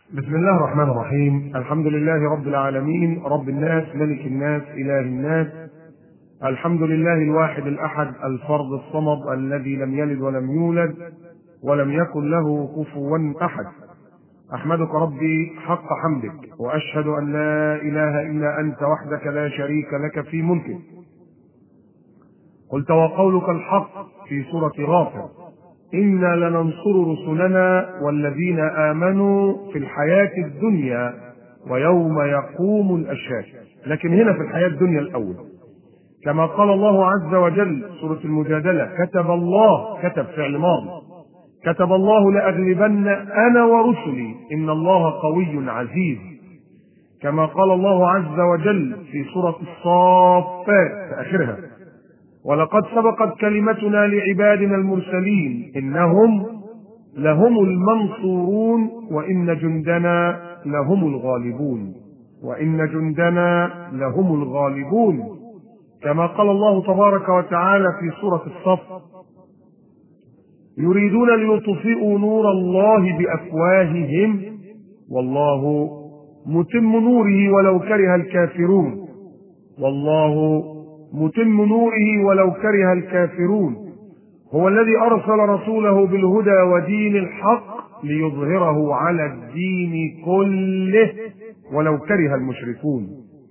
بسم الله الرحمن الرحيم الحمد لله رب العالمين رب الناس ملك الناس إله الناس الحمد لله الواحد الأحد الفرد الصمد الذي لم يلد ولم يولد ولم يكن له كفوا أحد أحمدك ربي حق حمدك وأشهد أن لا إله إلا أنت وحدك لا شريك لك في ملكك قلت وقولك الحق في سورة غافر إنا لننصر رسلنا والذين آمنوا في الحياة الدنيا ويوم يقوم الأشهاد لكن هنا في الحياة الدنيا الأول كما قال الله عز وجل سورة المجادلة كتب الله كتب فعل ماضي كتب الله لأغلبن أنا ورسلي إن الله قوي عزيز كما قال الله عز وجل في سورة الصافات في آخرها ولقد سبقت كلمتنا لعبادنا المرسلين إنهم لهم المنصورون وإن جندنا لهم الغالبون وإن جندنا لهم الغالبون كما قال الله تبارك وتعالى في سورة الصف يريدون ليطفئوا نور الله بافواههم والله متم نوره ولو كره الكافرون والله متم نوره ولو كره الكافرون هو الذي ارسل رسوله بالهدى ودين الحق ليظهره على الدين كله ولو كره المشركون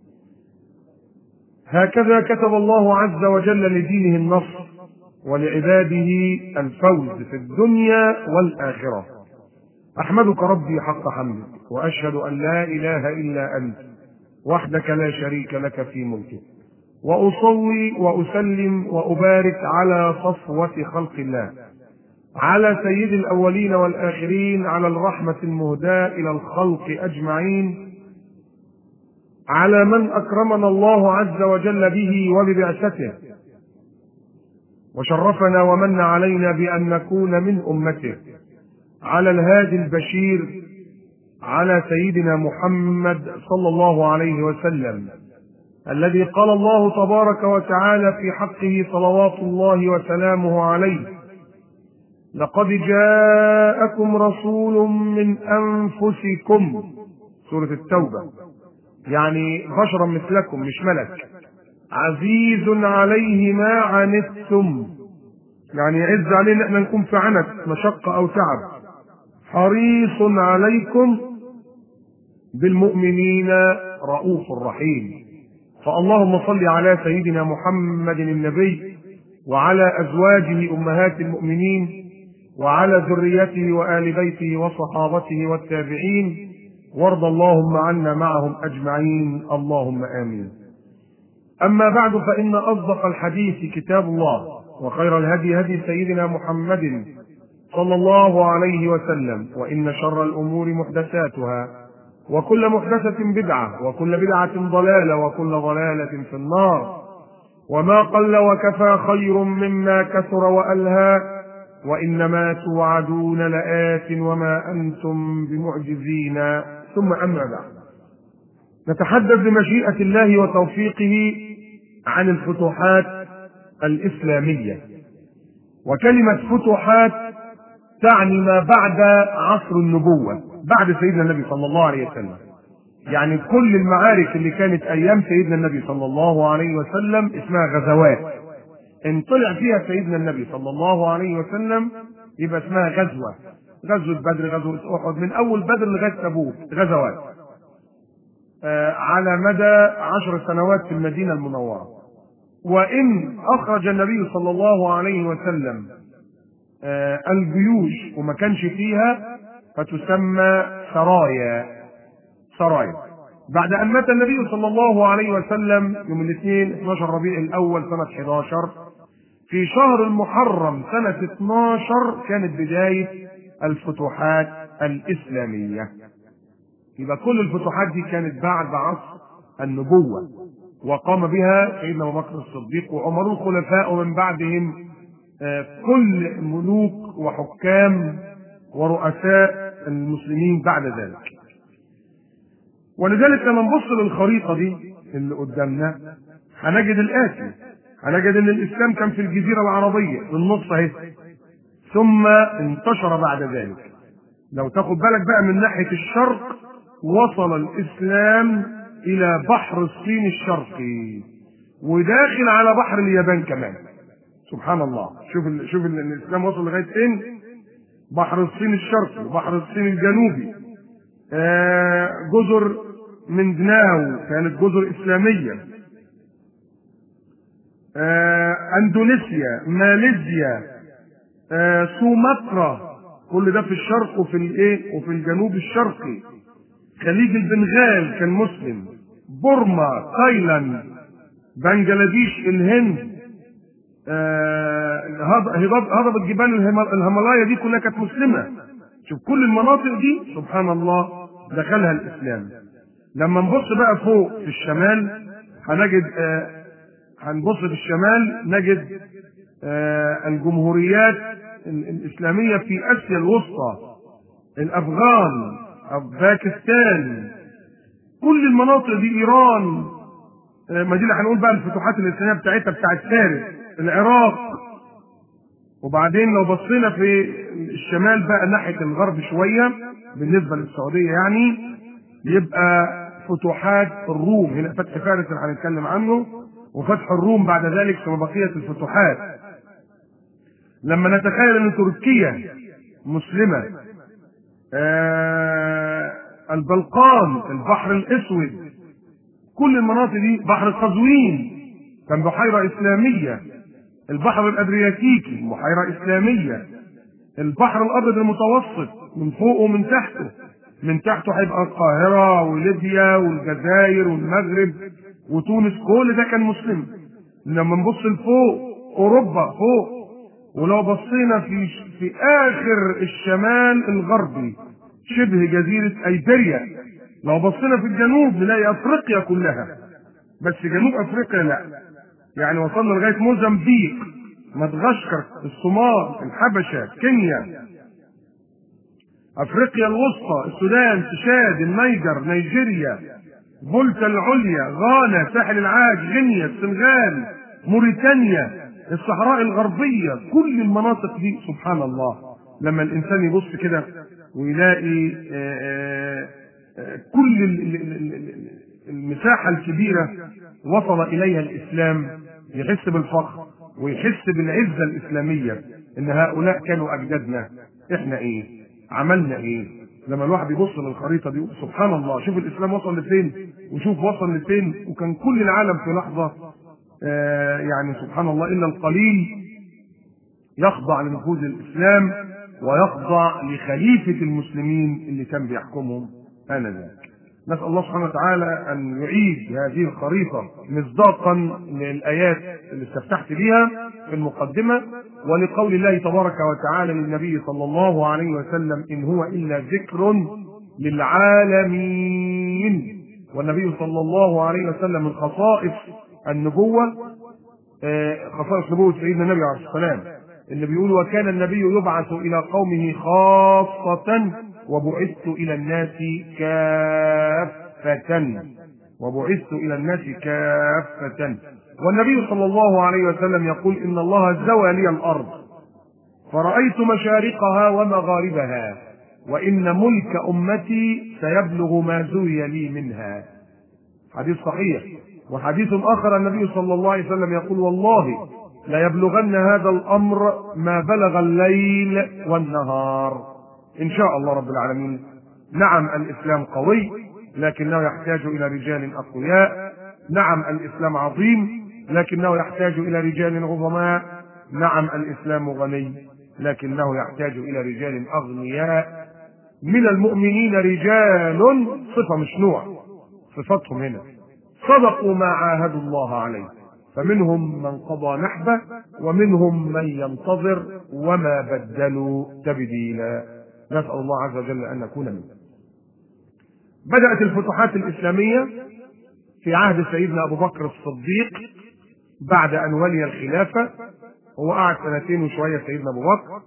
هكذا كتب الله عز وجل لدينه النصر ولعباده الفوز في الدنيا والآخرة أحمدك ربي حق حمدك وأشهد أن لا إله إلا أنت وحدك لا شريك لك في ملكك وأصلي وأسلم وأبارك على صفوة خلق الله على سيد الأولين والآخرين على الرحمة المهداة إلى الخلق أجمعين على من أكرمنا الله عز وجل به وببعثته وشرفنا ومن علينا بأن نكون من أمته على الهادي البشير على سيدنا محمد صلى الله عليه وسلم الذي قال الله تبارك وتعالى في حقه صلوات الله وسلامه عليه لقد جاءكم رسول من أنفسكم سورة التوبة يعني بشرا مثلكم مش ملك عزيز عليه ما عنتم يعني يعز علينا احنا نكون في عنت مشقة او تعب حريص عليكم بالمؤمنين رؤوف رحيم فاللهم صل على سيدنا محمد النبي وعلى ازواجه امهات المؤمنين وعلى ذريته وال بيته وصحابته والتابعين وارض اللهم عنا معهم اجمعين اللهم امين أما بعد فإن أصدق الحديث كتاب الله وخير الهدي هدي سيدنا محمد صلى الله عليه وسلم وإن شر الأمور محدثاتها وكل محدثة بدعة وكل بدعة ضلالة وكل ضلالة في النار وما قل وكفى خير مما كثر وألهى وإنما توعدون لآت وما أنتم بمعجزين ثم أما بعد نتحدث بمشيئة الله وتوفيقه عن الفتوحات الإسلامية وكلمة فتوحات تعني ما بعد عصر النبوة بعد سيدنا النبي صلى الله عليه وسلم يعني كل المعارك اللي كانت أيام سيدنا النبي صلى الله عليه وسلم اسمها غزوات إن طلع فيها سيدنا النبي صلى الله عليه وسلم يبقى اسمها غزوة غزوة بدر غزوة أحد من أول بدر لغاية تبوك غزوات على مدى عشر سنوات في المدينة المنورة وإن أخرج النبي صلى الله عليه وسلم الجيوش وما كانش فيها فتسمى سرايا سرايا بعد أن مات النبي صلى الله عليه وسلم يوم الاثنين 12 ربيع الأول سنة 11 في شهر المحرم سنة 12 كانت بداية الفتوحات الإسلامية يبقى كل الفتوحات دي كانت بعد عصر النبوة وقام بها سيدنا أبو بكر الصديق وعمر الخلفاء ومن بعدهم كل ملوك وحكام ورؤساء المسلمين بعد ذلك ولذلك لما نبص للخريطة دي اللي قدامنا هنجد الآتي هنجد أن الإسلام كان في الجزيرة العربية في النص أهي ثم انتشر بعد ذلك لو تاخد بالك بقى من ناحيه الشرق وصل الاسلام الى بحر الصين الشرقي وداخل على بحر اليابان كمان سبحان الله شوف ال... شوف ال... الاسلام وصل لغايه فين بحر الصين الشرقي وبحر الصين الجنوبي آه جزر مندناو كانت جزر اسلاميه آه اندونيسيا ماليزيا آه سومطرة كل ده في الشرق وفي الايه وفي الجنوب الشرقي خليج البنغال كان مسلم بورما تايلاند بنجلاديش الهند آه هضبة جبال الهيمالايا دي كلها كانت مسلمة شوف كل المناطق دي سبحان الله دخلها الإسلام لما نبص بقى فوق في الشمال هنجد آه هنبص في الشمال نجد آه الجمهوريات الإسلامية في آسيا الوسطى الأفغان باكستان كل المناطق دي إيران آه ما دي اللي هنقول بقى الفتوحات الإسلامية بتاعتها بتاعت فارس العراق وبعدين لو بصينا في الشمال بقى ناحية الغرب شوية بالنسبة للسعودية يعني يبقى فتوحات الروم هنا فتح فارس اللي هنتكلم عنه وفتح الروم بعد ذلك ثم بقية الفتوحات لما نتخيل ان تركيا مسلمة آه البلقان البحر الاسود كل المناطق دي بحر قزوين كان بحيرة اسلامية البحر الادرياتيكي بحيرة اسلامية البحر الابيض المتوسط من فوقه ومن تحته من تحته هيبقى القاهرة وليبيا والجزائر والمغرب وتونس كل ده كان مسلم لما نبص لفوق اوروبا فوق ولو بصينا في في اخر الشمال الغربي شبه جزيرة ايبيريا لو بصينا في الجنوب نلاقي افريقيا كلها بس جنوب افريقيا لا يعني وصلنا لغاية موزمبيق مدغشقر الصومال الحبشة كينيا افريقيا الوسطى السودان تشاد النيجر نيجيريا فولتا العليا غانا ساحل العاج غينيا السنغال موريتانيا الصحراء الغربية كل المناطق دي سبحان الله لما الإنسان يبص كده ويلاقي آآ آآ كل المساحة الكبيرة وصل إليها الإسلام يحس بالفخر ويحس بالعزة الإسلامية إن هؤلاء كانوا أجدادنا إحنا إيه عملنا إيه لما الواحد يبص للخريطة دي سبحان الله شوف الإسلام وصل لفين وشوف وصل لفين وكان كل العالم في لحظة آه يعني سبحان الله إلا القليل يخضع لنفوذ الإسلام ويخضع لخليفة المسلمين اللي كان بيحكمهم آنذاك نسأل الله سبحانه وتعالى أن يعيد هذه الخريطة مصداقا للآيات اللي استفتحت بها في المقدمة ولقول الله تبارك وتعالى للنبي صلى الله عليه وسلم إن هو إلا ذكر للعالمين والنبي صلى الله عليه وسلم من خصائص النبوة خصائص نبوة سيدنا النبي عليه الصلاة والسلام اللي بيقول وكان النبي يبعث إلى قومه خاصة وبعثت إلى الناس كافة وبعثت إلى الناس كافة والنبي صلى الله عليه وسلم يقول إن الله زوى لي الأرض فرأيت مشارقها ومغاربها وإن ملك أمتي سيبلغ ما زوي لي منها حديث صحيح وحديث آخر النبي صلى الله عليه وسلم يقول والله لا يبلغن هذا الأمر ما بلغ الليل والنهار إن شاء الله رب العالمين نعم الإسلام قوي لكنه يحتاج إلى رجال أقوياء نعم الإسلام عظيم لكنه يحتاج إلى رجال عظماء نعم الإسلام غني لكنه يحتاج إلى رجال أغنياء من المؤمنين رجال صفة مش نوع صفتهم هنا صدقوا ما عاهدوا الله عليه فمنهم من قضى نحبه ومنهم من ينتظر وما بدلوا تبديلا نسأل الله عز وجل أن نكون منه بدأت الفتوحات الإسلامية في عهد سيدنا أبو بكر الصديق بعد أن ولي الخلافة هو قعد سنتين وشوية سيدنا أبو بكر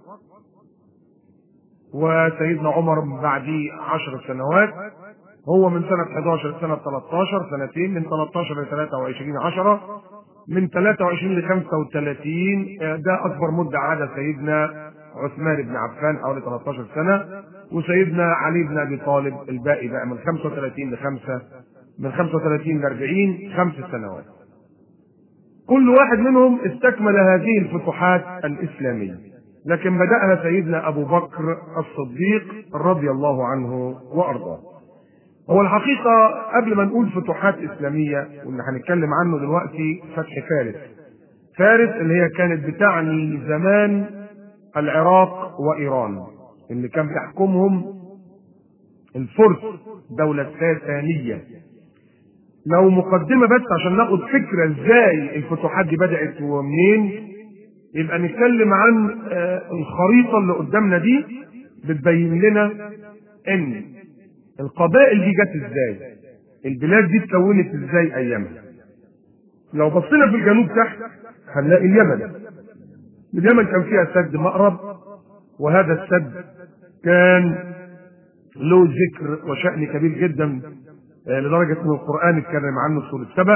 وسيدنا عمر من بعديه عشر سنوات هو من سنة 11 لسنة 13 سنتين من 13 ل 23 10 من 23 ل 35 ده أكبر مدة عاد سيدنا عثمان بن عفان حوالي 13 سنة وسيدنا علي بن ابي طالب الباقي بقى من 35 ل 5 من 35 ل 40 خمس سنوات. كل واحد منهم استكمل هذه الفتوحات الاسلاميه. لكن بدأها سيدنا ابو بكر الصديق رضي الله عنه وارضاه. هو الحقيقة قبل ما نقول فتوحات إسلامية واللي هنتكلم عنه دلوقتي فتح فارس. فارس اللي هي كانت بتعني زمان العراق وإيران اللي كان بيحكمهم الفرس دولة ساسانية. لو مقدمة بس عشان ناخد فكرة ازاي الفتوحات دي بدأت ومنين يبقى نتكلم عن الخريطة اللي قدامنا دي بتبين لنا ان القبائل دي جت ازاي البلاد دي اتكونت ازاي ايامها لو بصينا في الجنوب تحت هنلاقي اليمن اليمن كان فيها سد مأرب وهذا السد كان له ذكر وشأن كبير جدا لدرجة ان القرآن اتكلم عنه في سورة سبأ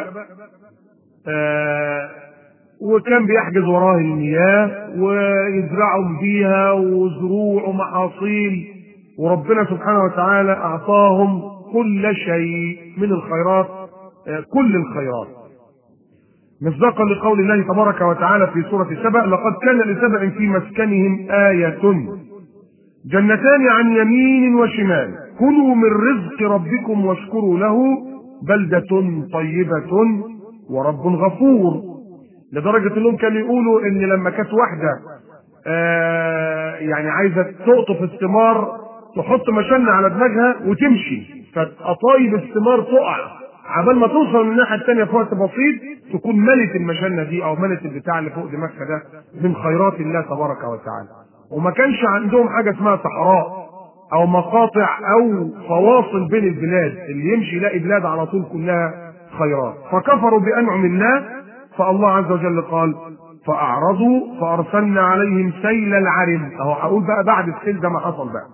وكان بيحجز وراه المياه ويزرعهم فيها وزروع ومحاصيل وربنا سبحانه وتعالى أعطاهم كل شيء من الخيرات كل الخيرات مصداقا لقول الله تبارك وتعالى في سورة سبأ لقد كان لسبأ في مسكنهم آية جنتان عن يمين وشمال كلوا من رزق ربكم واشكروا له بلدة طيبة ورب غفور لدرجة انهم كانوا يقولوا ان لما كانت واحدة آه يعني عايزة تقطف الثمار تحط مشنة على دماغها وتمشي فقطايب الثمار تقع عبال ما توصل من الناحية التانية في وقت بسيط تكون ملت المشنة دي أو ملت البتاع اللي فوق دماغها ده من خيرات الله تبارك وتعالى وما كانش عندهم حاجة اسمها صحراء أو مقاطع أو فواصل بين البلاد اللي يمشي يلاقي بلاد على طول كلها خيرات فكفروا بأنعم الله فالله عز وجل قال فأعرضوا فأرسلنا عليهم سيل العرم أهو هقول بقى بعد السيل ده ما حصل بقى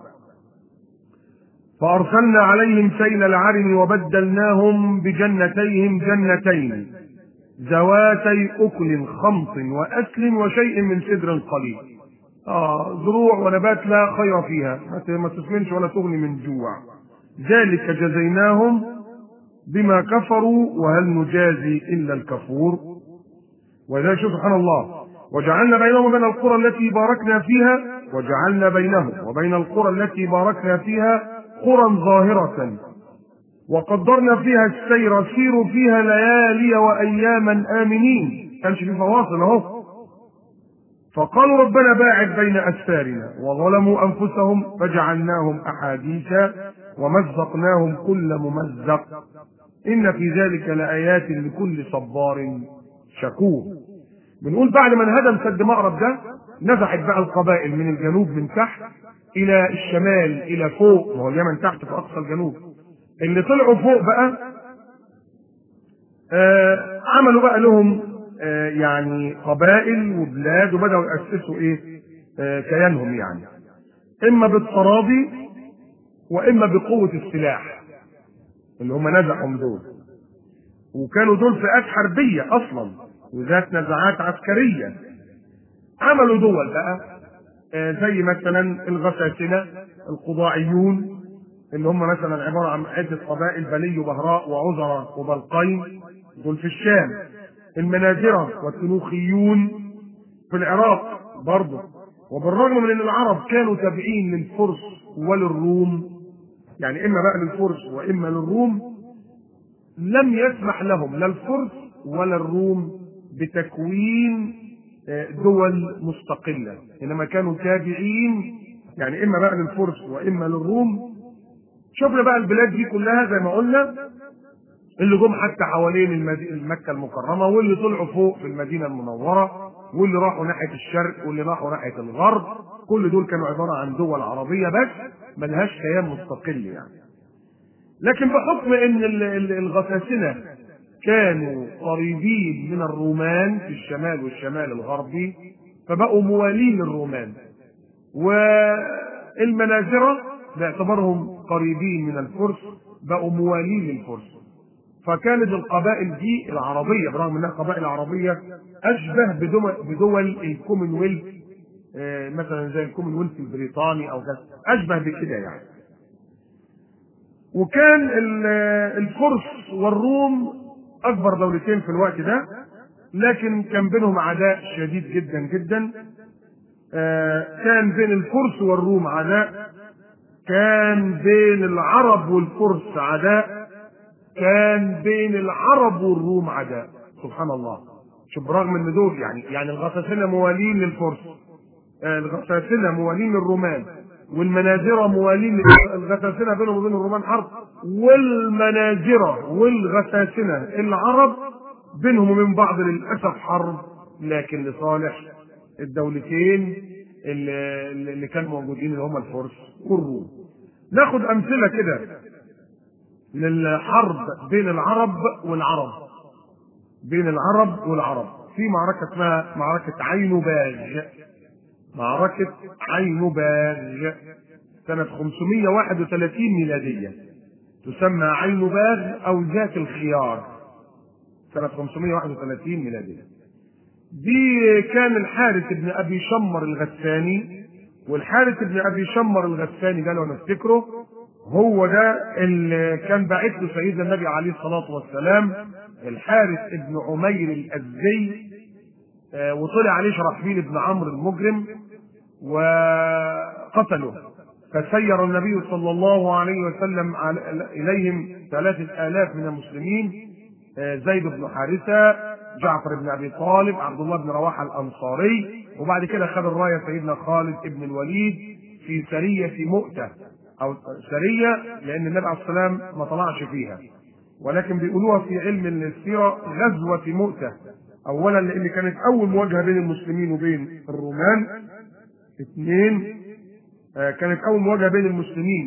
فأرسلنا عليهم سيل العرم وبدلناهم بجنتيهم جنتين ذواتي أكل خمط وأكل وشيء من سدر قليل آه زروع ونبات لا خير فيها ما تسمنش ولا تغني من جوع ذلك جزيناهم بما كفروا وهل نجازي إلا الكفور وذلك سبحان الله وجعلنا بينهم وبين القرى التي باركنا فيها وجعلنا بينهم وبين القرى التي باركنا فيها قرى ظاهرة وقدرنا فيها السير سيروا فيها ليالي وأياما آمنين كانش في فواصل أهو فقالوا ربنا باعد بين أسفارنا وظلموا أنفسهم فجعلناهم أحاديثا ومزقناهم كل ممزق إن في ذلك لآيات لكل صبار شكور بنقول بعد ما انهدم سد مأرب ده نزحت بقى القبائل من الجنوب من تحت الى الشمال الى فوق ما هو اليمن تحت في اقصى الجنوب اللي طلعوا فوق بقى آه عملوا بقى لهم آه يعني قبائل وبلاد وبداوا ياسسوا ايه آه كيانهم يعني اما بالتراضي واما بقوه السلاح اللي هم نزعهم دول وكانوا دول فئات حربيه اصلا وذات نزعات عسكريه عملوا دول بقى زي مثلا الغساسنة القضاعيون اللي هم مثلا عبارة عن عدة قبائل بلي وبهراء وعزرة وبلقين دول في الشام المنازرة والتنوخيون في العراق برضه وبالرغم من ان العرب كانوا تابعين للفرس وللروم يعني اما بقى للفرس واما للروم لم يسمح لهم لا الفرس ولا الروم بتكوين دول مستقلة إنما كانوا تابعين يعني إما بقى للفرس وإما للروم شفنا بقى البلاد دي كلها زي ما قلنا اللي جم حتى حوالين المدينة مكة المكرمة واللي طلعوا فوق في المدينة المنورة واللي راحوا ناحية الشرق واللي راحوا ناحية الغرب كل دول كانوا عبارة عن دول عربية بس ملهاش كيان مستقل يعني لكن بحكم ان الغساسنة كانوا قريبين من الرومان في الشمال والشمال الغربي فبقوا موالين للرومان والمنازرة باعتبارهم قريبين من الفرس بقوا موالين للفرس فكانت القبائل دي العربية برغم انها قبائل عربية اشبه بدول, بدول الكومنولث آه، مثلا زي الكومنولث البريطاني او كذا اشبه بكده يعني وكان ال- الفرس والروم اكبر دولتين في الوقت ده لكن كان بينهم عداء شديد جدا جدا آه، كان بين الفرس والروم عداء كان بين العرب والفرس عداء كان بين العرب والروم عداء سبحان الله شوف برغم ان دول يعني يعني الغساسنه موالين للفرس آه، الغساسنه موالين للرومان والمنازره موالين الغساسنه بينهم وبين الرومان حرب والمنازره والغساسنه العرب بينهم وبين بعض للاسف حرب لكن لصالح الدولتين اللي, اللي كانوا موجودين اللي هم الفرس والروم ناخد امثله كده للحرب بين العرب والعرب بين العرب والعرب في معركة اسمها معركة عينباج معركة عينباج سنة 531 ميلادية تسمى عينباج أو ذات الخيار سنة 531 ميلادية دي كان الحارث بن أبي شمر الغساني والحارث بن أبي شمر الغساني ده لو نفتكره هو ده اللي كان باعث له سيدنا النبي عليه الصلاة والسلام الحارث بن عمير الأزدي آه، وطلع عليه شرحبيل بن عمرو المجرم وقتله فسير النبي صلى الله عليه وسلم على- إليهم ثلاثة آلاف من المسلمين آه، زيد بن حارثة جعفر بن أبي طالب عبد الله بن رواحة الأنصاري وبعد كده خد الراية سيدنا خالد بن الوليد في سرية مؤتة أو سرية لأن النبي عليه الصلاة والسلام ما طلعش فيها ولكن بيقولوها في علم السيرة غزوة مؤتة أولا لأن كانت أول مواجهة بين المسلمين وبين الرومان اثنين آه، كانت أول مواجهة بين المسلمين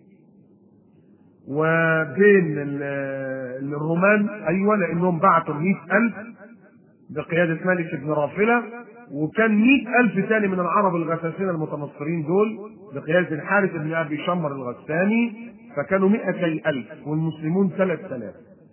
وبين ال- الرومان أيوة لأنهم بعتوا مئة ألف بقيادة ملك بن رافلة وكان مئة ألف ثاني من العرب الغساسين المتنصرين دول بقيادة الحارث بن أبي شمر الغساني فكانوا مئتي ألف والمسلمون ثلاث آلاف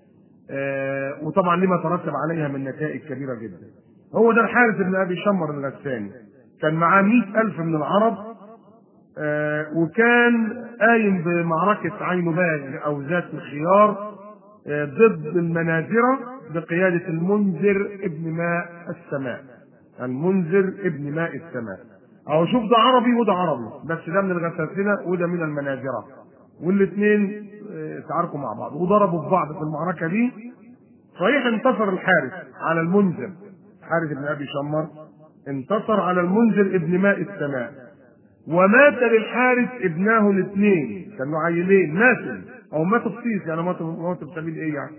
آه، وطبعا لما ترتب عليها من نتائج كبيرة جدا هو ده الحارث بن أبي شمر الغساني كان معاه مئة ألف من العرب آه، وكان قايم بمعركة عين باج أو ذات الخيار آه، ضد المنازرة بقيادة المنذر ابن ماء السماء المنذر ابن ماء السماء أو شوف ده عربي وده عربي بس ده من الغساسنة وده من المنازرة والاثنين آه، تعاركوا مع بعض وضربوا في بعض في المعركة دي صحيح انتصر الحارث على المنذر حارث بن أبي شمر انتصر على المنذر ابن ماء السماء ومات للحارث ابناه الاثنين كانوا عيلين ماتوا او ماتوا في سيس يعني ماتوا ماتوا بسبيل ايه يعني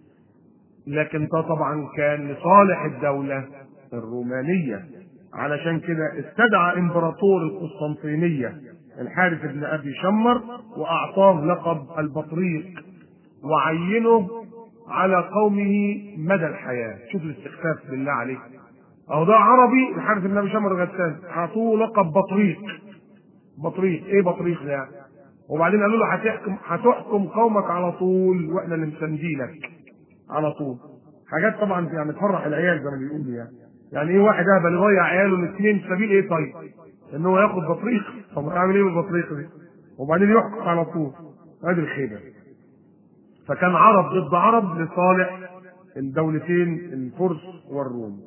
لكن ده طبعا كان لصالح الدولة الرومانية علشان كده استدعى امبراطور القسطنطينية الحارث بن ابي شمر واعطاه لقب البطريق وعينه على قومه مدى الحياة شوف الاستخفاف بالله عليك اهو ده عربي الحارث بن ابي شمر الغسان اعطوه لقب بطريق بطريق ايه بطريق ده يعني؟ وبعدين قالوا له هتحكم هتحكم قومك على طول واحنا اللي مساندينك على طول حاجات طبعا يعني تفرح العيال زي ما بيقولوا يعني يعني ايه واحد اهبل يضيع عياله الاثنين في سبيل ايه طيب؟ ان هو ياخد بطريق طب اعمل ايه بالبطريق دي؟ وبعدين يحكم على طول ادي الخيبه فكان عرب ضد عرب لصالح الدولتين الفرس والروم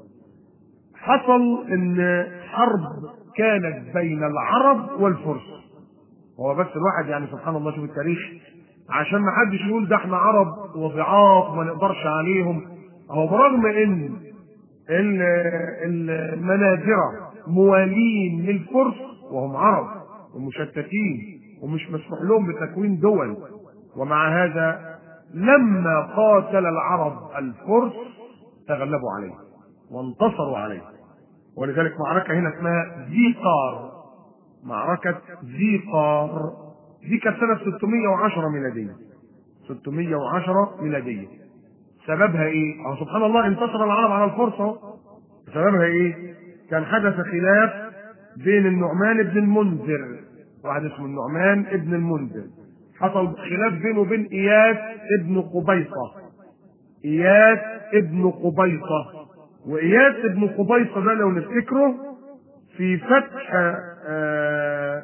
حصل ان حرب كانت بين العرب والفرس هو بس الواحد يعني سبحان الله شوف التاريخ عشان ما حدش يقول ده احنا عرب وضعاف وما نقدرش عليهم هو برغم ان ال- ال- المنازرة موالين للفرس وهم عرب ومشتتين ومش مسموح لهم بتكوين دول ومع هذا لما قاتل العرب الفرس تغلبوا عليه وانتصروا عليه ولذلك معركة هنا اسمها زيقار معركة زيقار دي كانت سنة 610 ميلادية 610 ميلادية سببها ايه؟ أهو سبحان الله انتصر العرب على الفرس اهو سببها ايه؟ كان حدث خلاف بين النعمان بن المنذر واحد اسمه النعمان ابن المنذر حصل خلاف بينه وبين اياس ابن قبيصة اياس ابن قبيصة واياس ابن قبيصة ده لو نفتكره في فتح آه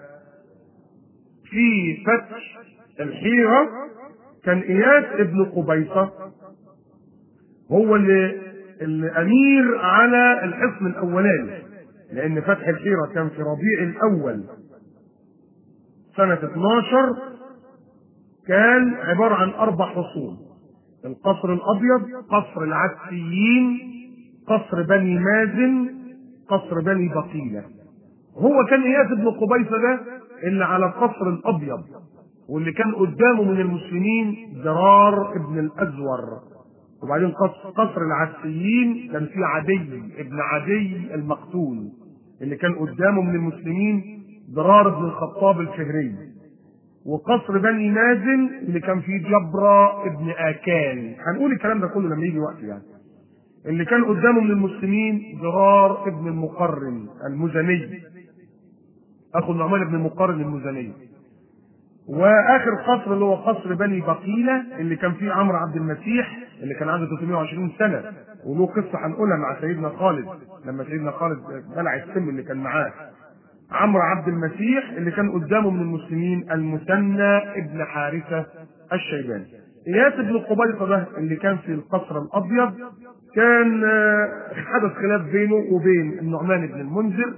في فتح الحيرة كان إياس ابن قبيصة هو اللي الأمير على الحصن الأولاني لأن فتح الحيرة كان في ربيع الأول سنة 12 كان عبارة عن أربع حصون القصر الأبيض قصر العسيين قصر بني مازن قصر بني بقيلة هو كان إياس بن قبيصة ده اللي على القصر الأبيض واللي كان قدامه من المسلمين درار ابن الأزور وبعدين قصر العسيين كان فيه عدي ابن عدي المقتول اللي كان قدامه من المسلمين ضرار بن الخطاب الفهري وقصر بني مازن اللي كان فيه جبرة ابن آكان هنقول الكلام ده كله لما يجي وقت يعني اللي كان قدامه من المسلمين ضرار ابن المقرن المزني اخو النعمان بن المقرن المزني واخر قصر اللي هو قصر بني بقيله اللي كان فيه عمرو عبد المسيح اللي كان عنده 320 سنه وله قصه هنقولها مع سيدنا خالد لما سيدنا خالد بلع السم اللي كان معاه عمرو عبد المسيح اللي كان قدامه من المسلمين المثنى ابن حارثه الشيباني اياس بن قبيصه ده اللي كان في القصر الابيض كان حدث خلاف بينه وبين النعمان بن المنذر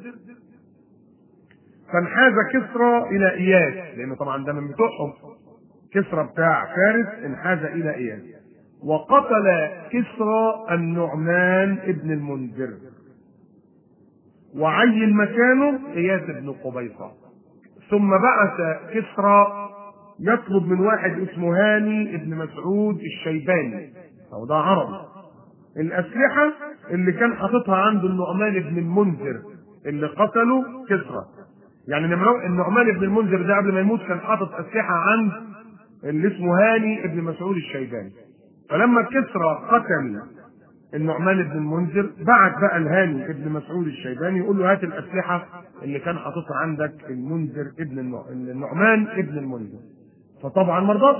فانحاز كسرى الى اياس لانه طبعا ده من بتوعهم كسرى بتاع فارس انحاز الى اياس وقتل كسرى النعمان ابن المنذر وعين مكانه اياس بن قبيصه ثم بعث كسرى يطلب من واحد اسمه هاني ابن مسعود الشيباني او ده عربي الاسلحه اللي كان حاططها عند النعمان بن المنذر اللي قتله كسرى يعني النعمان بن المنذر ده قبل ما يموت كان حاطط اسلحه عند اللي اسمه هاني ابن مسعود الشيباني فلما كسرى قتل النعمان بن المنذر بعت بقى الهاني ابن مسعود الشيباني يقول له هات الاسلحه اللي كان حاططها عندك المنذر ابن النعمان ابن المنذر فطبعا ما رضاش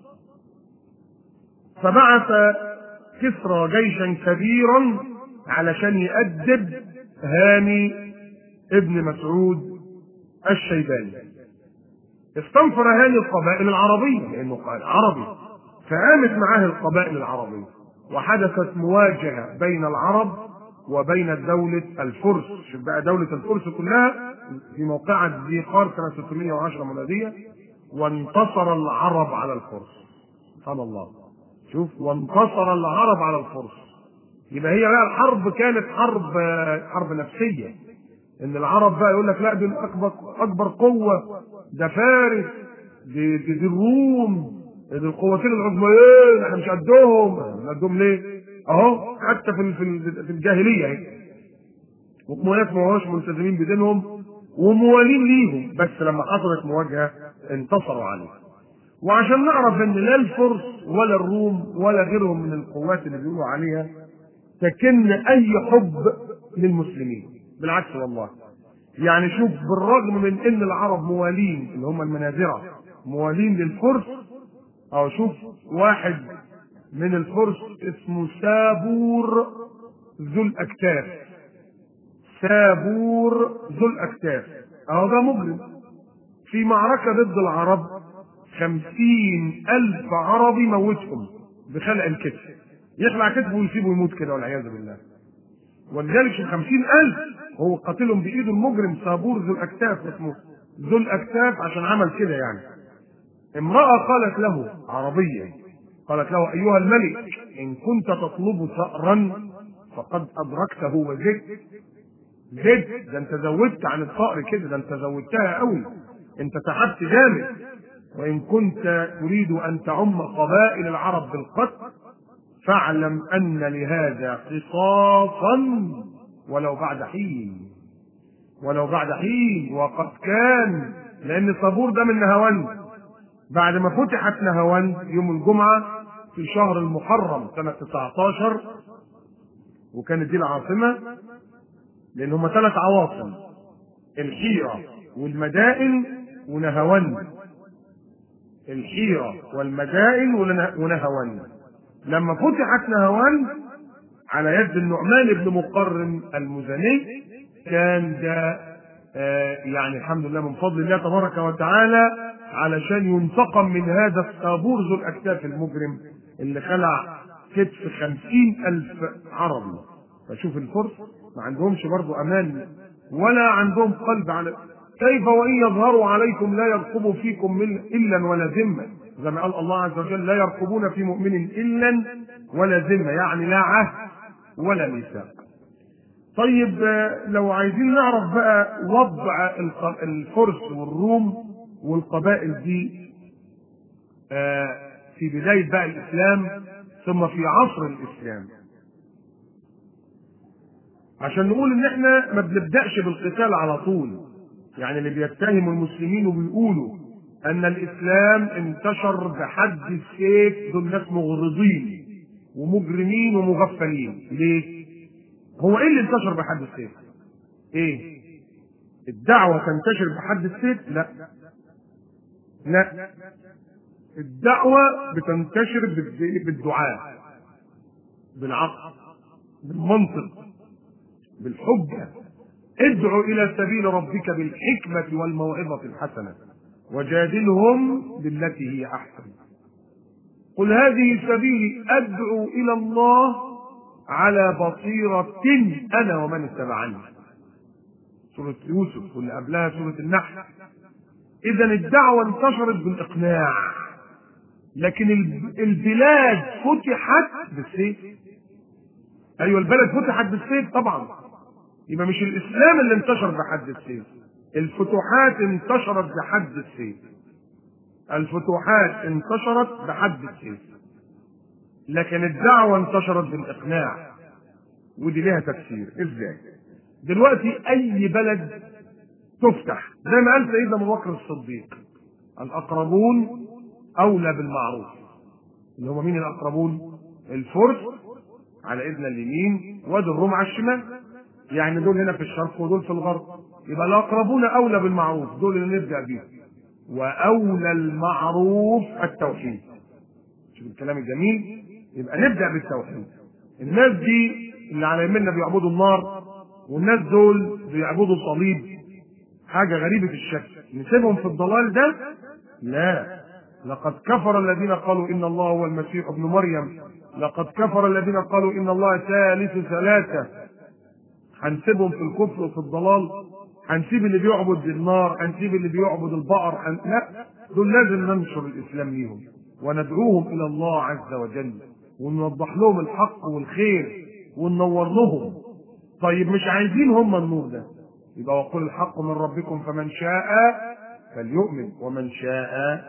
فبعث كسرى جيشا كبيرا علشان يأدب هاني ابن مسعود الشيباني استنفر هاني القبائل العربية لأنه قال عربي فقامت معاه القبائل العربية وحدثت مواجهة بين العرب وبين دولة الفرس شوف بقى دولة الفرس كلها في موقعة ذي قار سنة 610 ميلادية وانتصر العرب على الفرس سبحان الله شوف وانتصر العرب على الفرس يبقى هي بقى الحرب كانت حرب حرب نفسيه ان العرب بقى يقول لك لا دي اكبر اكبر قوه ده فارس دي, دي, دي الروم دي القوتين العظميين احنا مش قدهم قدهم ليه؟ اهو حتى في في الجاهليه اهي وناس ما هوش ملتزمين بدينهم وموالين ليهم بس لما حصلت مواجهه انتصروا عليه وعشان نعرف ان لا الفرس ولا الروم ولا غيرهم من القوات اللي بيقولوا عليها تكن اي حب للمسلمين بالعكس والله يعني شوف بالرغم من ان العرب موالين اللي هم المنازرة موالين للفرس او شوف واحد من الفرس اسمه سابور ذو الاكتاف سابور ذو الاكتاف اهو ده مجرم في معركة ضد العرب خمسين ألف عربي موتهم بخلع الكتف يخلع كتفه ويسيبه يموت كده والعياذ بالله ولذلك في خمسين ألف هو قاتلهم بإيده المجرم صابور ذو الأكتاف اسمه ذو الأكتاف عشان عمل كده يعني امرأة قالت له عربية قالت له أيها الملك إن كنت تطلب ثأرا فقد أدركته وزدت زدت ده أنت زودت عن الثأر كده ده أنت زودتها قوي أنت تعبت جامد وإن كنت تريد أن تعم قبائل العرب بالقتل فاعلم أن لهذا قصاصا ولو بعد حين ولو بعد حين وقد كان لأن صبور ده من نهاوند بعد ما فتحت نهاوند يوم الجمعة في شهر المحرم سنة 19 وكانت دي العاصمة لأن هم ثلاث عواصم الحيرة والمدائن ونهاوند الحيرة والمدائن ونهاوند لما فتحت نهاوند على يد النعمان بن مقرن المزني كان ده آه يعني الحمد لله من فضل الله تبارك وتعالى علشان ينتقم من هذا الطابور ذو الأكتاف المجرم اللي خلع كتف خمسين ألف عربي فشوف الفرس ما عندهمش برضو أمان ولا عندهم قلب على كيف وإن يظهروا عليكم لا يرقبوا فيكم من إلا ولا ذمة زي ما قال الله عز وجل لا يرقبون في مؤمن إلا ولا ذمة يعني لا عهد ولا ميثاق طيب لو عايزين نعرف بقى وضع الفرس والروم والقبائل دي في بداية بقى الإسلام ثم في عصر الإسلام عشان نقول إن إحنا ما بنبدأش بالقتال على طول يعني اللي بيتهموا المسلمين وبيقولوا أن الإسلام انتشر بحد السيف دول ناس مغرضين ومجرمين ومغفلين ليه؟ هو إيه اللي انتشر بحد السيف؟ إيه؟ الدعوة تنتشر بحد السيف؟ لا لا الدعوة بتنتشر بالدعاء بالعقل بالمنطق بالحجة ادعو إلى سبيل ربك بالحكمة والموعظة الحسنة وجادلهم بالتي هي أحسن قل هذه سبيلي أدعو إلى الله على بصيرة أنا ومن اتبعني سورة يوسف واللي قبلها سورة النحل إذا الدعوة انتشرت بالإقناع لكن البلاد فتحت بالسيف أيوة البلد فتحت بالسيف طبعا يبقى مش الإسلام اللي انتشر بحد السيف الفتوحات انتشرت بحد السيف الفتوحات انتشرت بحد السيف لكن الدعوة انتشرت بالإقناع ودي لها تفسير ازاي دلوقتي أي بلد تفتح زي ما قال سيدنا ابو بكر الصديق الاقربون اولى بالمعروف اللي هم مين الاقربون الفرس على ايدنا اليمين وادي الروم على الشمال يعني دول هنا في الشرق ودول في الغرب يبقى الاقربون اولى بالمعروف دول اللي نبدا بيهم واولى المعروف التوحيد شوف الكلام الجميل يبقى نبدا بالتوحيد الناس دي اللي على يمنا بيعبدوا النار والناس دول بيعبدوا صليب حاجه غريبه الشكل نسيبهم في الضلال ده لا لقد كفر الذين قالوا ان الله هو المسيح ابن مريم لقد كفر الذين قالوا ان الله ثالث ثلاثه هنسيبهم في الكفر وفي الضلال هنسيب اللي بيعبد النار هنسيب اللي بيعبد البقر هن... لا دول لازم ننشر الاسلام ليهم وندعوهم الى الله عز وجل ونوضح لهم الحق والخير وننور لهم طيب مش عايزين هم النور ده يبقى وقل الحق من ربكم فمن شاء فليؤمن ومن شاء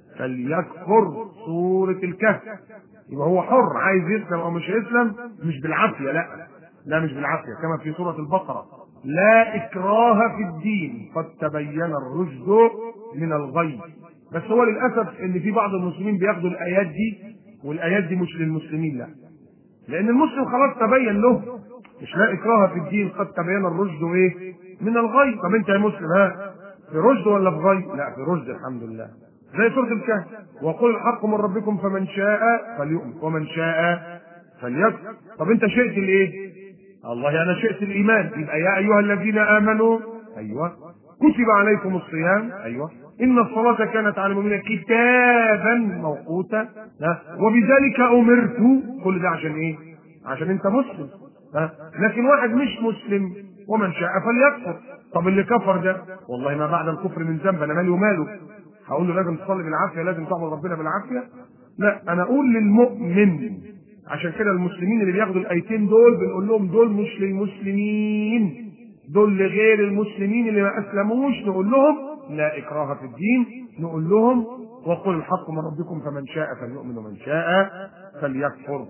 فليكفر سورة الكهف يبقى هو حر عايز يسلم او مش يسلم مش بالعافية لا لا مش بالعافية كما في سورة البقرة لا إكراه في الدين قد تبين الرشد من الغي بس هو للأسف إن في بعض المسلمين بياخدوا الآيات دي والآيات دي مش للمسلمين لا لأن المسلم خلاص تبين له مش لا إكراه في الدين قد تبين الرشد إيه من الغي طب أنت يا مسلم ها في رشد ولا في غي؟ لا في رشد الحمد لله زي سورة الكهف وقل الحق من ربكم فمن شاء فليؤمن ومن شاء فليكفر طب أنت شئت الإيه؟ الله انا شئت الايمان يبقى يا ايها الذين امنوا ايوه كتب عليكم الصيام ايوه ان الصلاه كانت على المؤمنين كتابا موقوتا ها وبذلك امرت كل ده عشان ايه عشان انت مسلم ها لكن واحد مش مسلم ومن شاء فليكفر طب اللي كفر ده والله ما بعد الكفر من ذنب انا مالي وماله هقول له لازم تصلي بالعافيه لازم تعبد ربنا بالعافيه لا انا اقول للمؤمن عشان كده المسلمين اللي بياخدوا الايتين دول بنقول لهم دول مش للمسلمين دول لغير المسلمين اللي ما اسلموش نقول لهم لا اكراه في الدين نقول لهم وقل الحق من ربكم فمن شاء فليؤمن ومن شاء فليكفر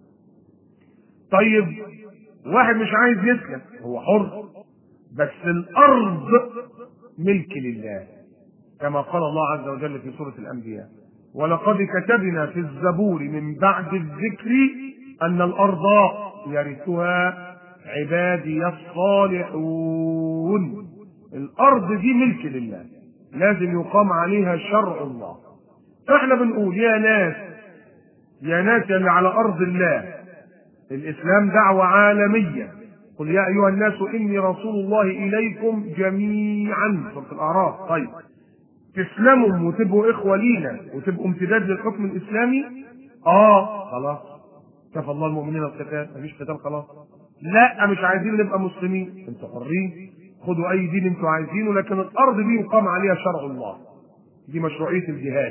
طيب واحد مش عايز يسلم هو حر بس الارض ملك لله كما قال الله عز وجل في سوره الانبياء ولقد كتبنا في الزبور من بعد الذكر أن الأرض يرثها عبادي الصالحون الأرض دي ملك لله لازم يقام عليها شرع الله فاحنا بنقول يا ناس يا ناس اللي على أرض الله الإسلام دعوة عالمية قل يا ايها الناس اني رسول الله اليكم جميعا سوره الاعراف طيب تسلموا وتبقوا اخوه لينا وتبقوا امتداد للحكم الاسلامي اه خلاص كفى الله المؤمنين القتال مفيش قتال خلاص لا مش عايزين نبقى مسلمين انتوا حرين خدوا اي دين انتوا عايزينه لكن الارض دي يقام عليها شرع الله دي مشروعيه الجهاد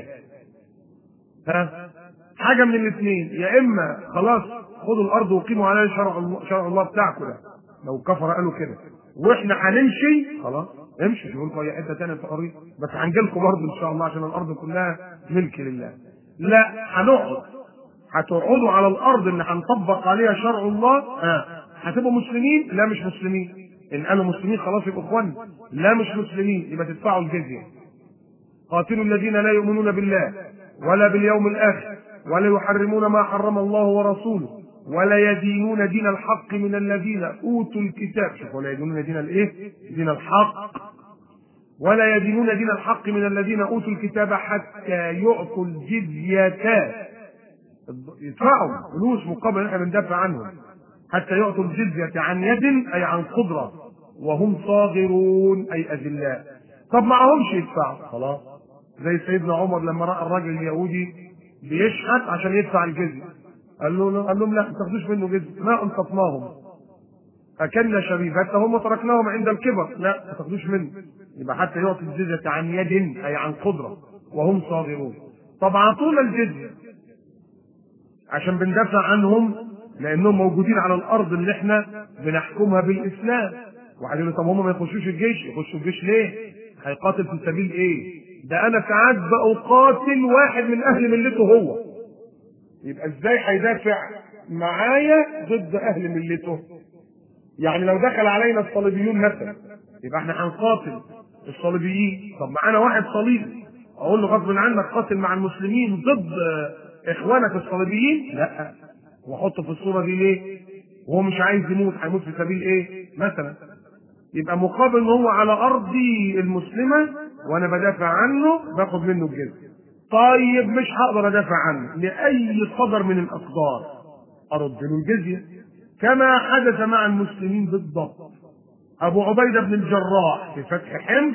ها حاجه من الاثنين يا اما خلاص خدوا الارض وقيموا عليها شرع الله شرع الله بتاعكم ده لو كفر قالوا كده واحنا هنمشي خلاص امشي شوفوا لكم اي حته ثانيه انتوا حرين بس هنجي لكم برضه ان شاء الله عشان الارض كلها ملك لله لا هنقعد هتقعدوا على الارض اللي هنطبق عليها شرع الله ها هتبقوا مسلمين لا مش مسلمين ان قالوا مسلمين خلاص يبقوا اخوان لا مش مسلمين يبقى تدفعوا الجزيه قاتلوا الذين لا يؤمنون بالله ولا باليوم الاخر ولا يحرمون ما حرم الله ورسوله ولا يدينون دين الحق من الذين اوتوا الكتاب شوف ولا يدينون دين الايه؟ دين الحق ولا يدينون دين الحق من الذين اوتوا الكتاب حتى يعطوا الجزية يدفعوا فلوس مقابل ان احنا بندافع عنهم حتى يعطوا الجزية عن يد اي عن قدرة وهم صاغرون اي اذلاء طب معهمش يدفعوا خلاص زي سيدنا عمر لما راى الراجل اليهودي بيشحت عشان يدفع الجزية قال له قال لهم لا ما تاخدوش منه جزية ما انصفناهم اكلنا شبيبتهم وتركناهم عند الكبر لا ما تاخدوش منه يبقى حتى يعطي الجزية عن يد اي عن قدرة وهم صاغرون طب اعطونا الجزية عشان بندافع عنهم لانهم موجودين على الارض اللي احنا بنحكمها بالاسلام واحد يقول طب هم ما يخشوش الجيش يخشوا الجيش ليه؟ هيقاتل في سبيل ايه؟ ده انا ساعات بقاتل واحد من اهل ملته هو يبقى ازاي هيدافع معايا ضد اهل ملته؟ يعني لو دخل علينا الصليبيون مثلا يبقى احنا هنقاتل الصليبيين طب معانا واحد صليبي اقول له غصب عنك قاتل مع المسلمين ضد اخوانك الصليبيين لا واحطه في الصوره دي ليه وهو مش عايز يموت هيموت في سبيل ايه مثلا يبقى مقابل ان هو على ارضي المسلمه وانا بدافع عنه باخد منه الجزيه طيب مش هقدر ادافع عنه لاي قدر من الاقدار ارد له الجزيه كما حدث مع المسلمين بالضبط ابو عبيده بن الجراح في فتح حمص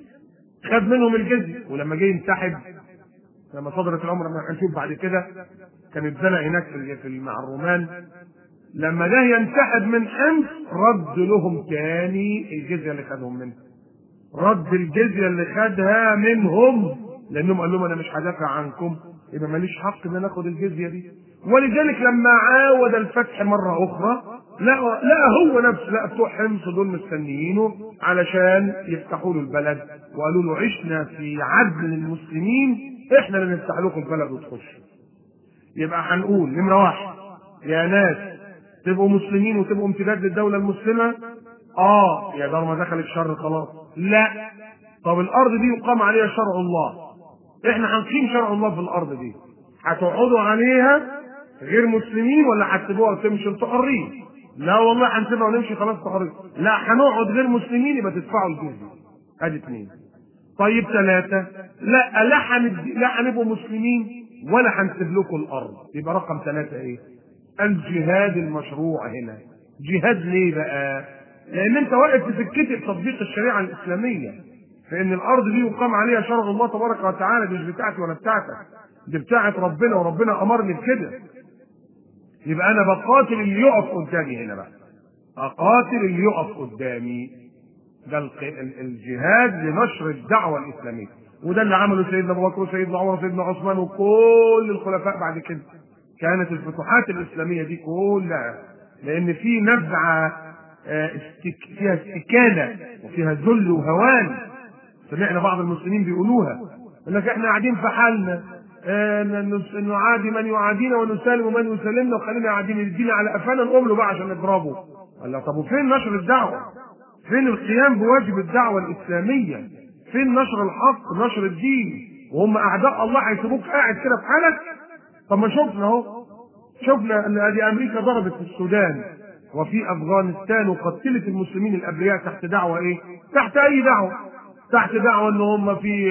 خد منهم الجزيه ولما جه ينسحب لما صدرت الامر ما هنشوف بعد كده كان اتزنق هناك في في مع الرومان لما جه ينسحب من حمص رد لهم تاني الجزيه اللي خدهم منه رد الجزيه اللي خدها منهم لانهم قال لهم انا مش هدافع عنكم يبقى ماليش حق ان انا اخد الجزيه دي ولذلك لما عاود الفتح مره اخرى لا لا هو نفسه لا بتوع حمص دول مستنيينه علشان يفتحوا له البلد وقالوا له عشنا في عدل المسلمين احنا اللي نفتح لكم البلد وتخشوا يبقى هنقول نمره واحد يا ناس تبقوا مسلمين وتبقوا امتداد للدوله المسلمه اه يا دار ما دخل الشر خلاص لا طب الارض دي يقام عليها شرع الله احنا هنقيم شرع الله في الارض دي هتقعدوا عليها غير مسلمين ولا هتسيبوها وتمشي انتوا حرين لا والله هنسيبها ونمشي خلاص انتوا حرين لا هنقعد غير مسلمين يبقى تدفعوا الجزيه ادي اثنين طيب ثلاثة لا لا حند... لا هنبقوا مسلمين ولا هنسيب لكم الأرض يبقى رقم ثلاثة إيه؟ الجهاد المشروع هنا جهاد ليه بقى؟ لأن أنت واقف في سكتي بتطبيق الشريعة الإسلامية فإن الأرض دي يقام عليها شرع الله تبارك وتعالى دي مش بتاعتي ولا بتاعتك دي بتاعت ربنا وربنا أمرني بكده يبقى أنا بقاتل اللي يقف قدامي هنا بقى أقاتل اللي يقف قدامي ده الجهاد لنشر الدعوه الاسلاميه وده اللي عمله سيدنا ابو بكر وسيدنا عمر وسيدنا عثمان وكل الخلفاء بعد كده كانت الفتوحات الاسلاميه دي كلها لان في نزعه استك... فيها استكانه وفيها ذل وهوان سمعنا بعض المسلمين بيقولوها يقول لك احنا قاعدين في حالنا نعادي من يعادينا ونسالم من يسلمنا وخلينا قاعدين يدينا على قفانا نقوم له بقى عشان نضربه قال له طب وفين نشر الدعوه؟ فين القيام بواجب الدعوة الإسلامية فين نشر الحق نشر الدين وهم أعداء الله هيسيبوك قاعد كده في حالك طب ما شفنا أهو شفنا أن هذه أمريكا ضربت في السودان وفي أفغانستان وقتلت المسلمين الأبرياء تحت دعوة إيه؟ تحت أي دعوة تحت دعوة إن هم في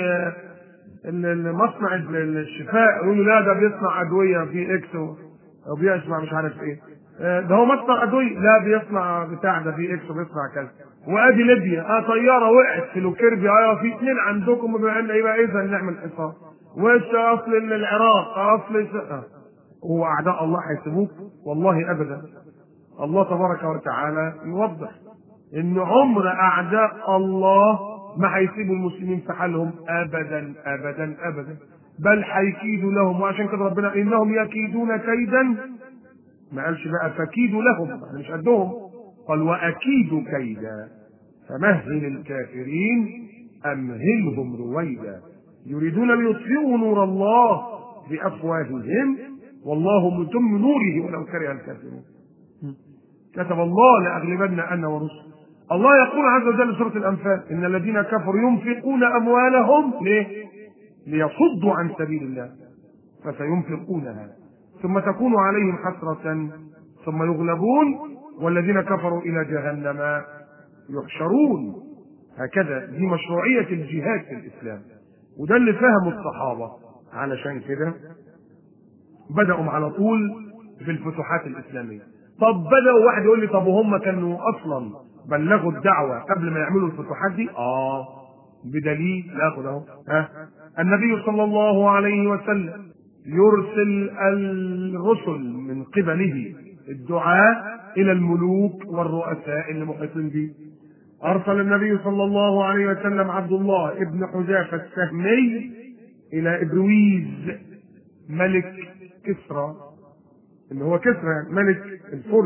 مصنع الشفاء يقولوا لا ده بيصنع أدوية في إكس وبيصنع مش عارف إيه آه، ده هو مصنع ادويه لا بيصنع بتاع ده في اكس بيصنع كذا وادي ليبيا اه طياره وقعت في لوكيربي اه في اثنين عندكم بما ان يبقى اذا نعمل حصار وش اصل العراق اصل آه. هو اعداء الله هيسيبوك والله ابدا الله تبارك وتعالى يوضح ان عمر اعداء الله ما هيسيبوا المسلمين في حالهم ابدا ابدا ابدا بل هيكيدوا لهم وعشان كده ربنا انهم يكيدون كيدا ما قالش بقى فكيدوا لهم احنا مش قدهم قال واكيد كيدا فمهل الكافرين امهلهم رويدا يريدون ليطفئوا نور الله بافواههم والله متم نوره ولو كره الكافرون كتب الله لاغلبن انا ورسل الله يقول عز وجل في سوره الانفال ان الذين كفروا ينفقون اموالهم ليه؟ ليصدوا عن سبيل الله فسينفقونها ثم تكون عليهم حسرة ثم يغلبون والذين كفروا إلى جهنم يحشرون هكذا دي مشروعية الجهاد في الإسلام وده اللي فهمه الصحابة علشان كده بدأوا على طول في الفتوحات الإسلامية طب بدأوا واحد يقول لي طب وهم كانوا أصلا بلغوا الدعوة قبل ما يعملوا الفتوحات دي؟ آه بدليل ناخد أهو ها النبي صلى الله عليه وسلم يرسل الرسل من قبله الدعاء الى الملوك والرؤساء اللي محيطين به ارسل النبي صلى الله عليه وسلم عبد الله ابن حذافه السهمي الى ابرويز ملك كسرى اللي هو كسرى ملك الفرس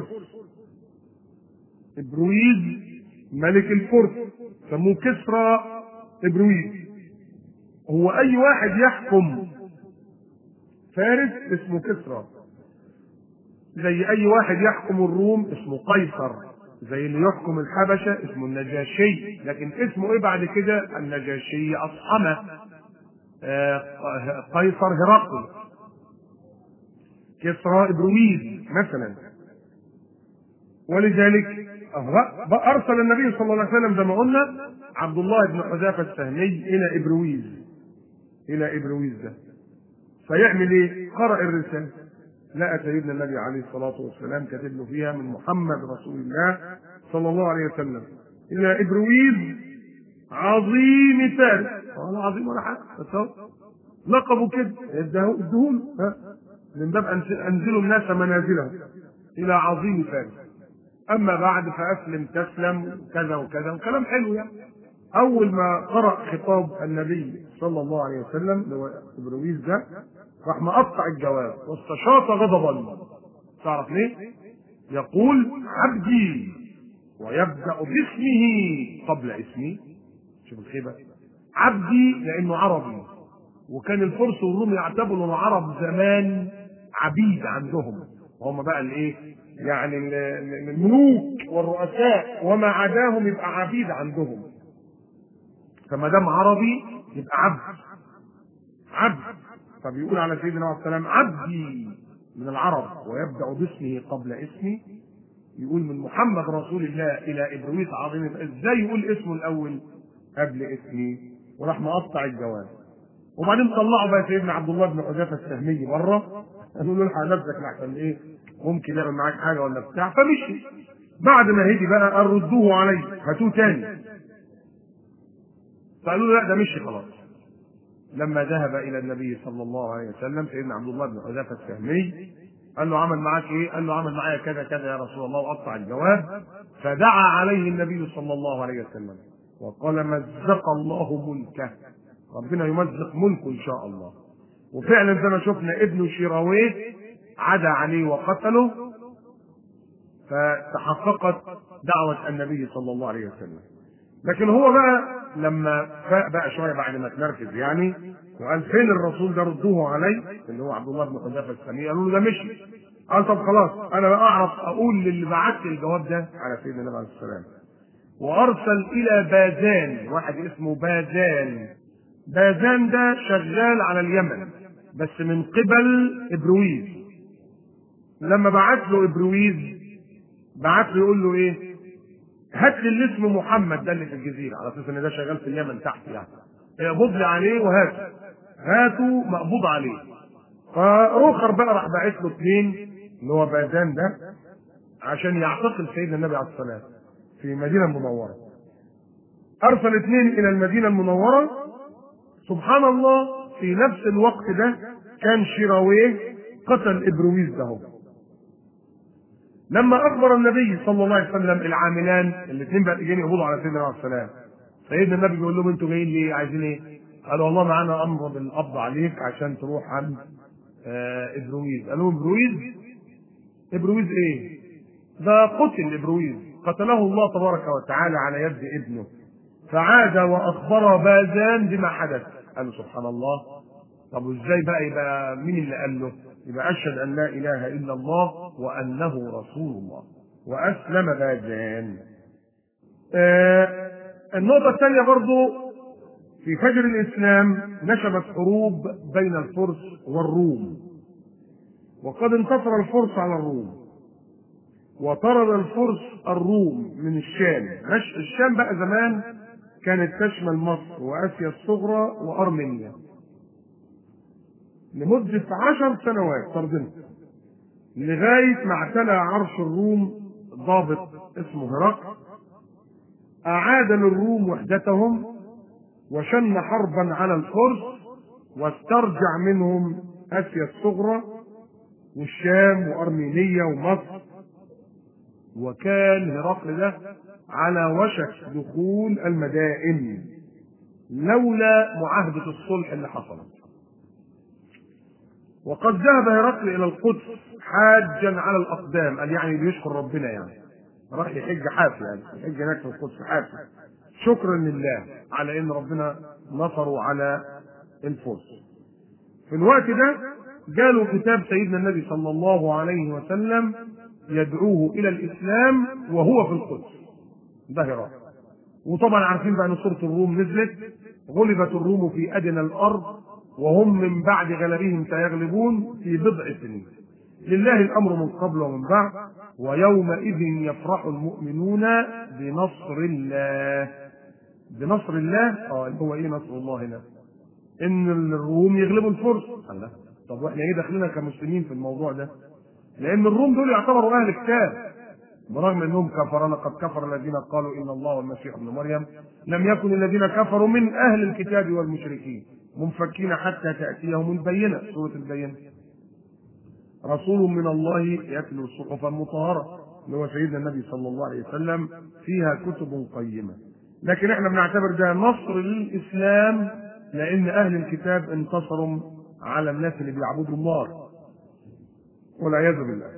ابرويز ملك الفرس سموه كسرى ابرويز هو اي واحد يحكم فارس اسمه كسرى زي اي واحد يحكم الروم اسمه قيصر زي اللي يحكم الحبشة اسمه النجاشي لكن اسمه ايه بعد كده النجاشي اصحمة آه قيصر هرقل كسرى ابرويز مثلا ولذلك ارسل النبي صلى الله عليه وسلم زي ما قلنا عبد الله بن حذافه السهمي الى ابرويز الى ابرويز ده فيعمل ايه؟ قرأ الرسالة لقى سيدنا النبي عليه الصلاة والسلام كاتب له فيها من محمد رسول الله صلى الله عليه وسلم إلى إبرويز عظيم فارس ولا عظيم ولا حاجة بس هو لقبه كده ادهوله ها من باب أنزلوا الناس منازلهم إلى عظيم فارس أما بعد فأسلم تسلم كذا وكذا وكلام حلو يعني أول ما قرأ خطاب النبي صلى الله عليه وسلم اللي هو إبرويز ده راح مقطع الجواب واستشاط غضبا تعرف ليه؟ يقول عبدي ويبدأ باسمه قبل اسمي شوف الخيبة عبدي لأنه عربي وكان الفرس والروم يعتبروا العرب زمان عبيد عندهم وهم بقى الايه؟ يعني الملوك والرؤساء وما عداهم يبقى عبيد عندهم فما دام عربي يبقى عبد عبد فبيقول على سيدنا عليه السلام عبدي من العرب ويبدا باسمه قبل اسمي يقول من محمد رسول الله الى ابرويس عظيم ازاي يقول اسمه الاول قبل اسمي وراح مقطع الجواب وبعدين طلعوا بقى سيدنا عبد الله بن حذافه السهمي بره قالوا له الحق نفسك لحسن ايه ممكن يعمل معاك حاجه ولا بتاع فمشي بعد ما هدي بقى قال ردوه علي هاتوه تاني فقالوا له لا ده مشي خلاص لما ذهب الى النبي صلى الله عليه وسلم سيدنا عبد الله بن حذافه السهمي قال له عمل معاك ايه؟ قال له عمل معايا كذا كذا يا رسول الله وقطع الجواب فدعا عليه النبي صلى الله عليه وسلم وقال مزق الله ملكه ربنا يمزق ملكه ان شاء الله وفعلا زي ما شفنا ابنه شيراويه عدا عليه وقتله فتحققت دعوة النبي صلى الله عليه وسلم لكن هو بقى لما فاق بقى شويه بعد ما اتنرفز يعني وقال فين الرسول ده ردوه علي اللي هو عبد الله بن حذافه السامي قالوا له ده مشي قال طب خلاص انا بقى اعرف اقول للي بعت لي الجواب ده على سيدنا النبي عليه السلام وارسل الى بازان واحد اسمه بازان بازان ده شغال على اليمن بس من قبل ابرويز لما بعت له ابرويز بعت له يقول له ايه هات لي اللي اسمه محمد ده اللي في الجزيره على اساس ان ده شغال في اليمن تحت يعني اقبض لي عليه وهاته هاته مقبوض عليه فرخر بقى راح باعت له اثنين اللي هو بازان ده عشان يعتقل سيدنا النبي عليه الصلاه والسلام في المدينه المنوره ارسل اثنين الى المدينه المنوره سبحان الله في نفس الوقت ده كان شيراويه قتل ابرويز ده لما اخبر النبي صلى الله عليه وسلم العاملان الاثنين بقى جايين يقبضوا على سيدنا عليه السلام سيدنا النبي بيقول لهم انتوا جايين ليه عايزين ايه؟ قالوا والله معانا امر بالقبض عليك عشان تروح عند آه ابرويز قالوا لهم ابرويز ابرويز ايه؟ ده قتل ابرويز قتله الله تبارك وتعالى على يد ابنه فعاد واخبر بازان بما حدث قالوا سبحان الله طب وازاي بقى يبقى مين اللي قال له؟ يبقى اشهد ان لا اله الا الله وانه رسول الله واسلم بازان. آه النقطة الثانية برضو في فجر الإسلام نشبت حروب بين الفرس والروم وقد انتصر الفرس على الروم وطرد الفرس الروم من الشام الشام بقى زمان كانت تشمل مصر وآسيا الصغرى وأرمينيا لمدة عشر سنوات طردنا لغاية ما اعتلى عرش الروم ضابط اسمه هرقل أعاد للروم وحدتهم وشن حربا على الفرس واسترجع منهم آسيا الصغرى والشام وأرمينيا ومصر وكان هرقل ده على وشك دخول المدائن لولا معاهدة الصلح اللي حصلت وقد ذهب هرقل إلى القدس حاجا على الأقدام قال يعني بيشكر ربنا يعني راح يحج حافي يعني يحج هناك في القدس حافي شكرا لله على ان ربنا نصروا على الفرس في الوقت ده جاله كتاب سيدنا النبي صلى الله عليه وسلم يدعوه الى الاسلام وهو في القدس ده هرقل وطبعا عارفين بقى ان سوره الروم نزلت غلبت الروم في ادنى الارض وهم من بعد غلبهم سيغلبون في بضع سنين لله الامر من قبل ومن بعد ويومئذ يفرح المؤمنون بنصر الله بنصر الله اه هو ايه نصر الله هنا ان الروم يغلبوا الفرس الله طب واحنا ايه داخلنا كمسلمين في الموضوع ده لان الروم دول يعتبروا اهل كتاب برغم انهم كفر لقد كفر الذين قالوا ان الله والمسيح ابن مريم لم يكن الذين كفروا من اهل الكتاب والمشركين منفكين حتى تاتيهم البينه سوره البينه رسول من الله يتلو صحفا مطهرة اللي هو سيدنا النبي صلى الله عليه وسلم فيها كتب قيمة لكن احنا بنعتبر ده نصر للإسلام لأن أهل الكتاب انتصروا على الناس اللي بيعبدوا النار والعياذ بالله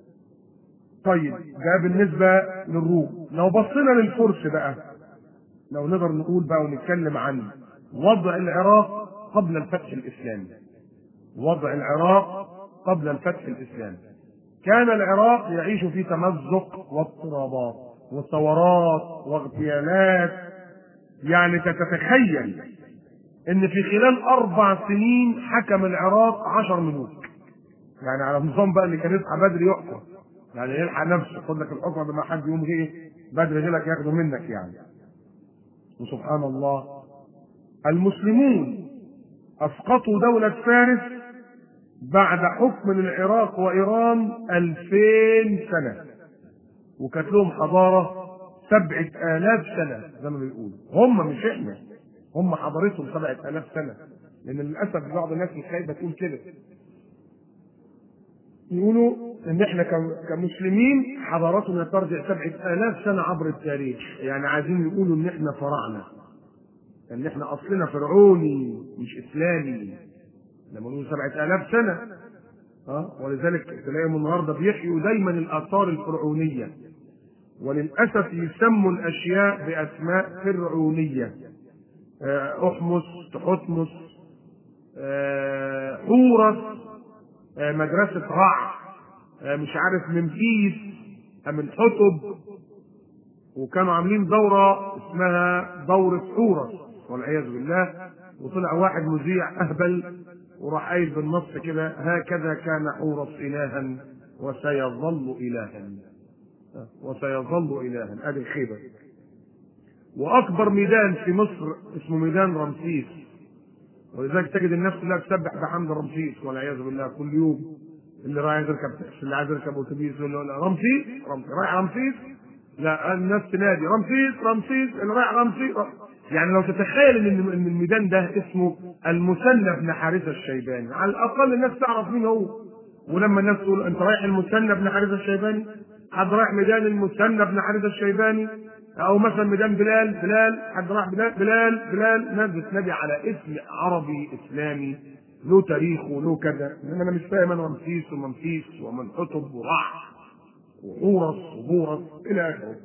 طيب ده بالنسبة للروم لو بصينا للفرس بقى لو نقدر نقول بقى ونتكلم عن وضع العراق قبل الفتح الإسلامي وضع العراق قبل الفتح الاسلامي كان العراق يعيش في تمزق واضطرابات وثورات واغتيالات يعني تتخيل ان في خلال اربع سنين حكم العراق عشر ملوك يعني على النظام بقى اللي كان يصحى بدري يحكم يعني يلحق نفسه خد لك الحكم قبل ما حد يوم ايه بدري غيرك ياخده منك يعني وسبحان الله المسلمون اسقطوا دولة فارس بعد حكم للعراق وإيران ألفين سنة وكانت لهم حضارة سبعة آلاف سنة زي ما بيقولوا هم مش إحنا هم حضارتهم سبعة آلاف سنة لأن للأسف بعض الناس مش خايفة تقول كده يقولوا إن إحنا كمسلمين حضارتنا ترجع سبعة آلاف سنة عبر التاريخ يعني عايزين يقولوا إن إحنا فراعنة إن إحنا أصلنا فرعوني مش إسلامي لما نقول سبعة آلاف سنة ها ولذلك تلاقيهم النهارده بيحيوا دايما الآثار الفرعونية وللأسف يسموا الأشياء بأسماء فرعونية أحمس تحتمس حورس مدرسة رع مش عارف منفيس من حتب وكانوا عاملين دورة اسمها دورة حورس والعياذ بالله وطلع واحد مذيع أهبل وراح قايل بالنص كده هكذا كان حورس إلها وسيظل إلها وسيظل إلها ادي الخيبة وأكبر ميدان في مصر اسمه ميدان رمسيس ولذلك تجد الناس كلها تسبح بحمد رمسيس والعياذ بالله كل يوم اللي رايح يركب تاكسي اللي عايز يركب اتوبيس يقول له لا، رمسيس رمسيس رايح رمسيس لا الناس تنادي رمسيس رمسيس اللي رايح رمسيس يعني لو تتخيل ان ان الميدان ده اسمه المثنى بن حارثه الشيباني على الاقل الناس تعرف مين هو ولما الناس تقول انت رايح المثنى بن حارثه الشيباني حد رايح ميدان المثنى بن حارثه الشيباني او مثلا ميدان بلال بلال حد راح بلال بلال بلال ناس بتنادي على اسم عربي اسلامي له تاريخ وله كذا انما انا مش فاهم انا رمسيس ومنفيس ومنحتب ورع وحورس وبورس الى اخره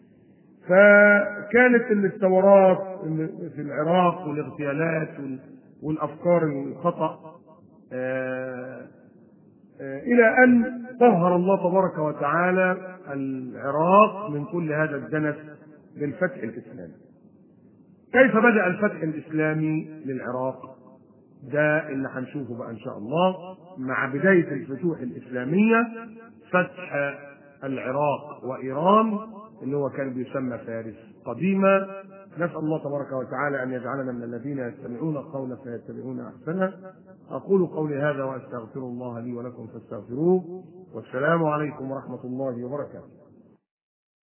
فكانت الثورات في العراق والاغتيالات والافكار الخطا آه، آه، الى ان طهر الله تبارك وتعالى العراق من كل هذا الدنس بالفتح الاسلامي كيف بدا الفتح الاسلامي للعراق ده اللي هنشوفه بقى ان شاء الله مع بدايه الفتوح الاسلاميه فتح العراق وايران اللي هو كان بيسمى فارس قديما نسال الله تبارك وتعالى ان يجعلنا من الذين يستمعون القول فيتبعون احسنه اقول قولي هذا واستغفر الله لي ولكم فاستغفروه والسلام عليكم ورحمه الله وبركاته